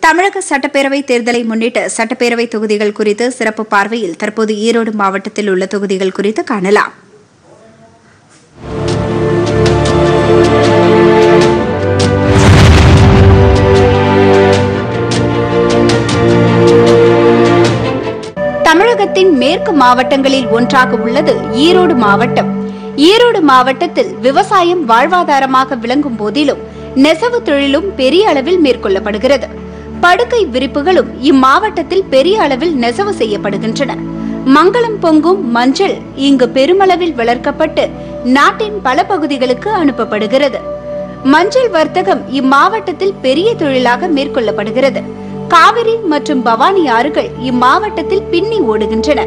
தமிழக சட்டப்பேரவை தேர்தலை முன்னிட்டு சட்டப்பேரவை தொகுதிகள் குறித்து சிறப்பு பார்வையில் தற்போது ஈரோடு மாவட்டத்தில் உள்ள தொகுதிகள் குறித்து காணலாம் தமிழகத்தின் மேற்கு மாவட்டங்களில் ஒன்றாக உள்ளது ஈரோடு மாவட்டம் ஈரோடு மாவட்டத்தில் விவசாயம் வாழ்வாதாரமாக விளங்கும் போதிலும் நெசவு தொழிலும் பெரிய அளவில் மேற்கொள்ளப்படுகிறது படுக்கை விரிப்புகளும் இம்மாவட்டத்தில் பெரிய அளவில் நெசவு செய்யப்படுகின்றன மங்களம் பொங்கும் மஞ்சள் இங்கு பெருமளவில் வளர்க்கப்பட்டு நாட்டின் பல பகுதிகளுக்கு அனுப்பப்படுகிறது மஞ்சள் வர்த்தகம் இம்மாவட்டத்தில் பெரிய தொழிலாக மேற்கொள்ளப்படுகிறது காவிரி மற்றும் பவானி ஆறுகள் இம்மாவட்டத்தில் பின்னி ஓடுகின்றன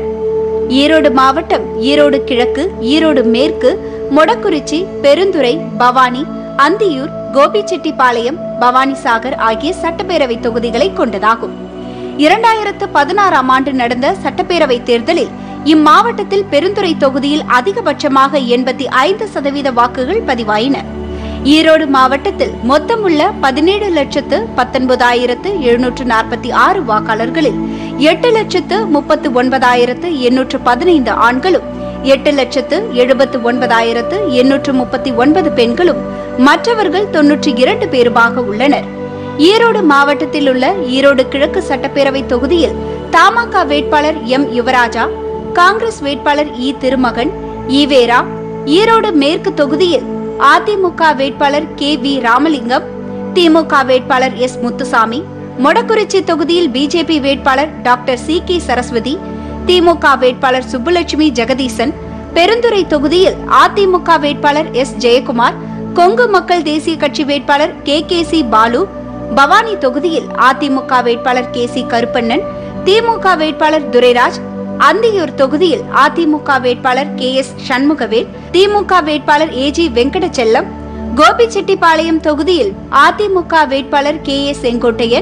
ஈரோடு மாவட்டம் ஈரோடு கிழக்கு ஈரோடு மேற்கு மொடக்குறிச்சி பெருந்துறை பவானி அந்தியூர் கோபிச்செட்டிப்பாளையம் பவானிசாகர் ஆகிய சட்டப்பேரவை தொகுதிகளை கொண்டதாகும் இரண்டாயிரத்து பதினாறாம் ஆண்டு நடந்த சட்டப்பேரவை தேர்தலில் இம்மாவட்டத்தில் பெருந்துறை தொகுதியில் அதிகபட்சமாக எண்பத்தி ஐந்து சதவீத வாக்குகள் பதிவாயின ஈரோடு மாவட்டத்தில் மொத்தமுள்ள பதினேழு லட்சத்து பத்தொன்பதாயிரத்து எழுநூற்று நாற்பத்தி ஆறு வாக்காளர்களில் எட்டு லட்சத்து முப்பத்து ஒன்பதாயிரத்து எண்ணூற்று பதினைந்து ஆண்களும் எட்டு லட்சத்து எழுபத்து ஒன்பதாயிரத்து எண்ணூற்று முப்பத்தி ஒன்பது பெண்களும் மற்றவர்கள் தொன்னூற்றி இரண்டு பேருமாக உள்ளனர் ஈரோடு மாவட்டத்தில் உள்ள ஈரோடு கிழக்கு சட்டப்பேரவை தொகுதியில் தமாக வேட்பாளர் எம் யுவராஜா காங்கிரஸ் வேட்பாளர் இ திருமகன் ஈவேரா ஈரோடு மேற்கு தொகுதியில் அதிமுக வேட்பாளர் கே வி ராமலிங்கம் திமுக வேட்பாளர் எஸ் முத்துசாமி மொடக்குறிச்சி தொகுதியில் பிஜேபி வேட்பாளர் டாக்டர் சி கே சரஸ்வதி திமுக வேட்பாளர் சுப்புலட்சுமி ஜெகதீசன் பெருந்துறை தொகுதியில் அதிமுக வேட்பாளர் எஸ் ஜெயக்குமார் கொங்கு மக்கள் தேசிய கட்சி வேட்பாளர் K K C Balu Bhavani தொகுதியில் அதிமுக வேட்பாளர் கே சி கருப்பண்ணன் திமுக வேட்பாளர் துரைராஜ் அந்தியூர் தொகுதியில் அதிமுக வேட்பாளர் கே எஸ் சண்முகவேல் திமுக வேட்பாளர் ஏ ஜி வெங்கடச்செல்லம் கோபிச்செட்டிப்பாளையம் தொகுதியில் அதிமுக வேட்பாளர் கே எஸ் செங்கோட்டையன்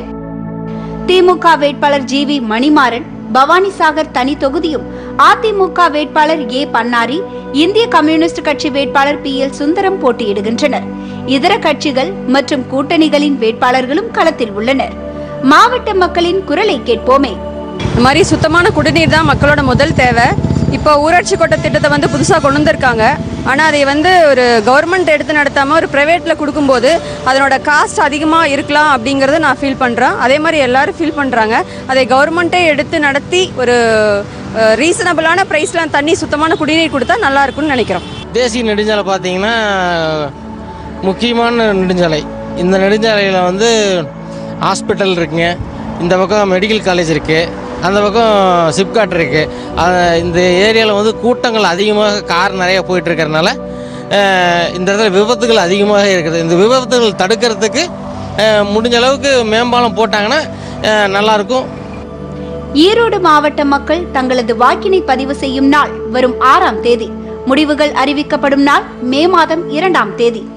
திமுக வேட்பாளர் ஜி வி மணிமாறன் பவானிசாகர் தனி தொகுதியும் அதிமுக வேட்பாளர் ஏ பன்னாரி இந்திய கம்யூனிஸ்ட் கட்சி வேட்பாளர் பி எல் சுந்தரம் போட்டியிடுகின்றனர் இதர கட்சிகள் மற்றும் கூட்டணிகளின் வேட்பாளர்களும் களத்தில் உள்ளனர் மாவட்ட மக்களின் குரலை கேட்போமே இந்த மாதிரி சுத்தமான குடிநீர் தான் மக்களோட முதல் தேவை இப்போ ஊராட்சி கோட்ட திட்டத்தை வந்து புதுசாக கொண்டு வந்திருக்காங்க ஆனால் அதை வந்து ஒரு கவர்மெண்ட் எடுத்து நடத்தாமல் ஒரு ப்ரைவேட்டில் கொடுக்கும்போது அதனோட காஸ்ட் அதிகமாக இருக்கலாம் அப்படிங்கிறத நான் ஃபீல் பண்ணுறேன் அதே மாதிரி எல்லாரும் ஃபீல் பண்ணுறாங்க அதை கவர்மெண்ட்டே எடுத்து நடத்தி ஒரு ரீசனபிளான ப்ரைஸில் தண்ணி சுத்தமான குடிநீர் கொடுத்தா நல்லா இருக்கும்னு நினைக்கிறோம் தேசிய நெடுஞ்சாலை பார்த்தீங்கன்னா முக்கியமான நெடுஞ்சாலை இந்த நெடுஞ்சாலையில் வந்து ஹாஸ்பிட்டல் இருக்குங்க இந்த பக்கம் மெடிக்கல் காலேஜ் இருக்குது அந்த பக்கம் சிப்காட் இருக்குது இந்த ஏரியாவில் வந்து கூட்டங்கள் அதிகமாக கார் நிறைய போயிட்டு இருக்கறனால அஹ், இந்த இடத்துல விபத்துகள் அதிகமாக இருக்குது இந்த விபத்துகள் தடுக்கிறதுக்கு அஹ், முடிஞ்ச அளவுக்கு மேம்பாலம் போட்டாங்கன்னா அஹ், நல்லாயிருக்கும் ஈரோடு மாவட்ட மக்கள் தங்களது வாக்கினை பதிவு செய்யும் நாள் வரும் ஆறாம் தேதி முடிவுகள் அறிவிக்கப்படும் நாள் மே மாதம் இரண்டாம் தேதி